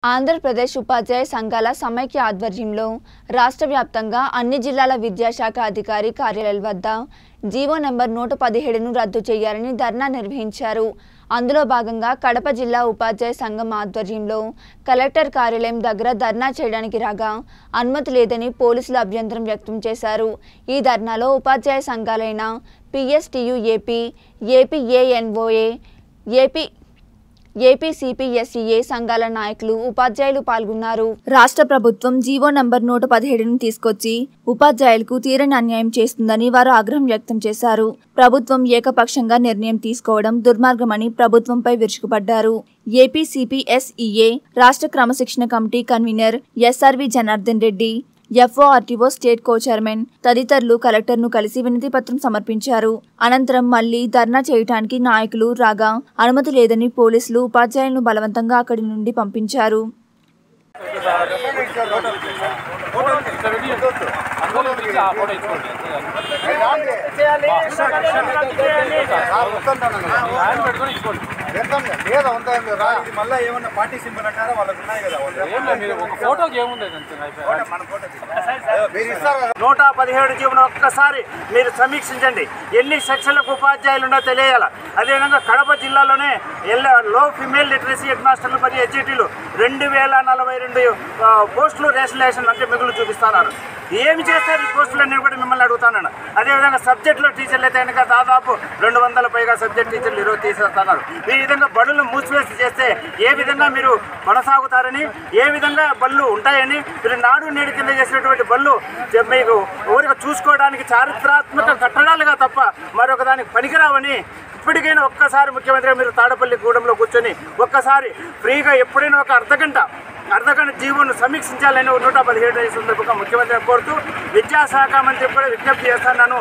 ఆంధ్రప్రదేశ్ ఉపాధ్యాయ సంఘాల సమైక్య ఆధ్వర్యంలో రాష్ట్ర వ్యాప్తంగా అన్ని జిల్లాల విద్యాశాఖ అధికారి కార్యాలయాల వద్ద జీవో నెంబర్ నూట పదిహేడును రద్దు చేయాలని ధర్నా నిర్వహించారు అందులో భాగంగా కడప జిల్లా ఉపాధ్యాయ సంఘం ఆధ్వర్యంలో కలెక్టర్ కార్యాలయం దగ్గర ధర్నా చేయడానికి రాగా అనుమతి లేదని పోలీసులు అభ్యంతరం వ్యక్తం చేశారు ఈ ధర్నాలో ఉపాధ్యాయ సంఘాలైన పిఎస్టియు ఏపీ ఏపీఏఎన్ఓఏ ఏపీ ఏపీసీపీఎస్ఈఏ సంఘాల నాయకులు ఉపాధ్యాయులు పాల్గొన్నారు రాష్ట్ర ప్రభుత్వం జీవో నంబర్ నూట పదిహేడును తీసుకొచ్చి ఉపాధ్యాయులకు తీరని అన్యాయం చేస్తుందని వారు ఆగ్రహం వ్యక్తం చేశారు ప్రభుత్వం ఏకపక్షంగా నిర్ణయం తీసుకోవడం దుర్మార్గమని ప్రభుత్వంపై విరుచుకుపడ్డారు ఏపీసీపీఎస్ఈఏ రాష్ట్ర క్రమశిక్షణ committee convener SRV Janardhan Reddy FORTO state co chairman తదితరులు కలెక్టర్ను కలిసి వినతి పత్రం సమర్పించారు అనంతరం మళ్లీ ధర్నా చేయడానికి నాయకులు రాగా అనుమతి లేదని పోలీసులు ఉపాధ్యాయులను బలవంతంగా అక్కడి నుండి పంపించారు అందులో నుంచి ఆ ఫోటో ఇచ్చుకోండి ఆయన పెట్టుకొని ఇచ్చుకోండి మళ్ళీ ఏమన్నా పార్టీ సింబల్ అంటారా వాళ్ళకి ఉన్నాయి కదా వాళ్ళు ఏం లేదు మీరు ఒక ఫోటోకి ఏముంది అంతే అయిపోయింది మన ఫోటో మీరు ఇస్తారు కదా నూట పదిహేడు జీవన ఒక్కసారి మీరు సమీక్షించండి ఎన్ని సెక్షన్లకు ఉపాధ్యాయులు ఉన్నో తెలియాలి అదేవిధంగా కడప జిల్లాలోనే ఎల్ల లో ఫిమేల్ లిటరసీ హెడ్ మాస్టర్లు మరియు హెచ్ఈటీలు రెండు వేల నలభై రెండు ఆ, పోస్టులు రేషనలైజేషన్ అంటే మిగులు చూపిస్తున్నారు ఏమి చేస్తారు ఈ పోస్టులు అన్నీ కూడా మిమ్మల్ని అడుగుతాను అదేవిధంగా సబ్జెక్టులో టీచర్లు అయితే కనుక దాదాపు రెండు వందల పైగా సబ్జెక్ట్ టీచర్లు ఈరోజు తీసేస్తున్నారు ఈ విధంగా బడులు మూసివేసి చేస్తే ఏ విధంగా మీరు కొనసాగుతారని ఏ విధంగా బళ్ళు ఉంటాయని మీరు నాడు నేడు కింద చేసినటువంటి బళ్ళు చె- మీకు ఊరిగా చూసుకోవడానికి చారిత్రాత్మక కట్టడాలుగా తప్ప మరొక దానికి పనికిరావని ఇప్పటికైనా ఒక్కసారి ముఖ్యమంత్రి మీరు తాడపల్లి గూడెంలో కూర్చొని ఒక్కసారి ఫ్రీగా ఎప్పుడైనా ఒక అర్ధగంట అర్ధగంట జీవోను సమీక్షించాలని నూట పదిహేడు సందర్భంగా ముఖ్యమంత్రిని కోరుతూ విద్యాశాఖ మంత్రి కూడా విజ్ఞప్తి చేస్తున్నాను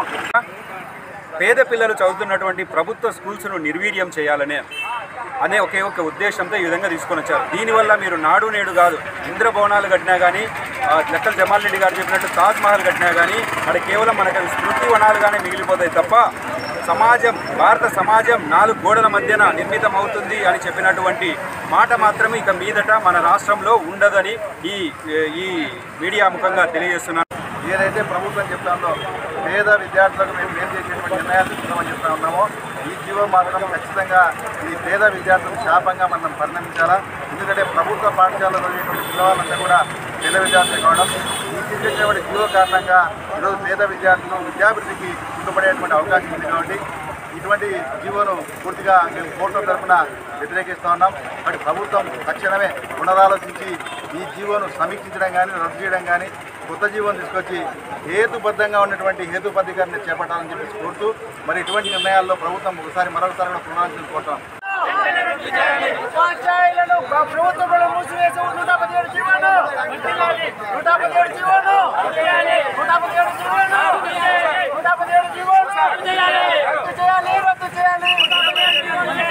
పేద పిల్లలు చదువుతున్నటువంటి ప్రభుత్వ స్కూల్స్ను నిర్వీర్యం చేయాలనే అనే ఒకే ఒక ఉద్దేశంతో ఈ విధంగా తీసుకొని వచ్చారు దీనివల్ల మీరు నాడు నేడు కాదు ఇంద్రభవనాలు కట్టినా కానీ ఆ, లెక్కల జమాల్ రెడ్డి గారు చెప్పినట్టు తాజ్ మహల్ కట్టినా కానీ అది కేవలం మనకు అవి స్మృతి వనాలుగానే మిగిలిపోతాయి తప్ప సమాజం భారత సమాజం నాలుగు గోడల మధ్యన నిర్మితం అవుతుంది అని చెప్పినటువంటి మాట మాత్రమే ఇక మీదట మన రాష్ట్రంలో ఉండదని ఈ ఈ మీడియా ముఖంగా తెలియజేస్తున్నాను ఏదైతే ప్రభుత్వం చెప్తాందో పేద విద్యార్థులకు మేము మేలు చేసేటువంటి నిర్ణయాలు తీసుకున్నామని చెప్తా ఉన్నామో ఈ జీవో మాత్రం ఖచ్చితంగా ఈ పేద విద్యార్థులకు శాపంగా మనం పరిణమించాలా ఎందుకంటే ప్రభుత్వ పాఠశాలలో చదివేటువంటి పిల్లవాళ్ళంతా కూడా పేద విద్యార్థులు కావడం ఈ తీసుకొచ్చినటువంటి జీవో కారణంగా ఈరోజు పేద విద్యార్థులు విద్యాభివృద్ధికి చుట్టుపడేటువంటి అవకాశం ఉంది కాబట్టి ఇటువంటి జీవోను పూర్తిగా మేము కోర్టుల తరఫున వ్యతిరేకిస్తూ ఉన్నాం మరి ప్రభుత్వం తక్షణమే పునరాలోచించి ఈ జీవోను సమీక్షించడం కానీ రద్దు చేయడం కానీ కొత్త జీవోను తీసుకొచ్చి హేతుబద్ధంగా ఉన్నటువంటి హేతుబద్ధీకరణ చేపట్టాలని చెప్పేసి కోరుతూ మరి ఇటువంటి నిర్ణయాల్లో ప్రభుత్వం ఒకసారి మరొకసారి కూడా పునరాలోచన కోరుతాం ఉపాధ్యాయులను ప్రభుత్వం కూడా మూసివేసి నూట పదిహేడు జీవోను నూట పదిహేడు జీవోను నూట పదిహేడు జీవోను నూట పదిహేడు జీవోను రద్దు చేయాలి రద్దు చేయాలి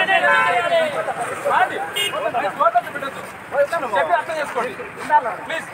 చెప్పి అర్థం చేసుకోండి ప్లీజ్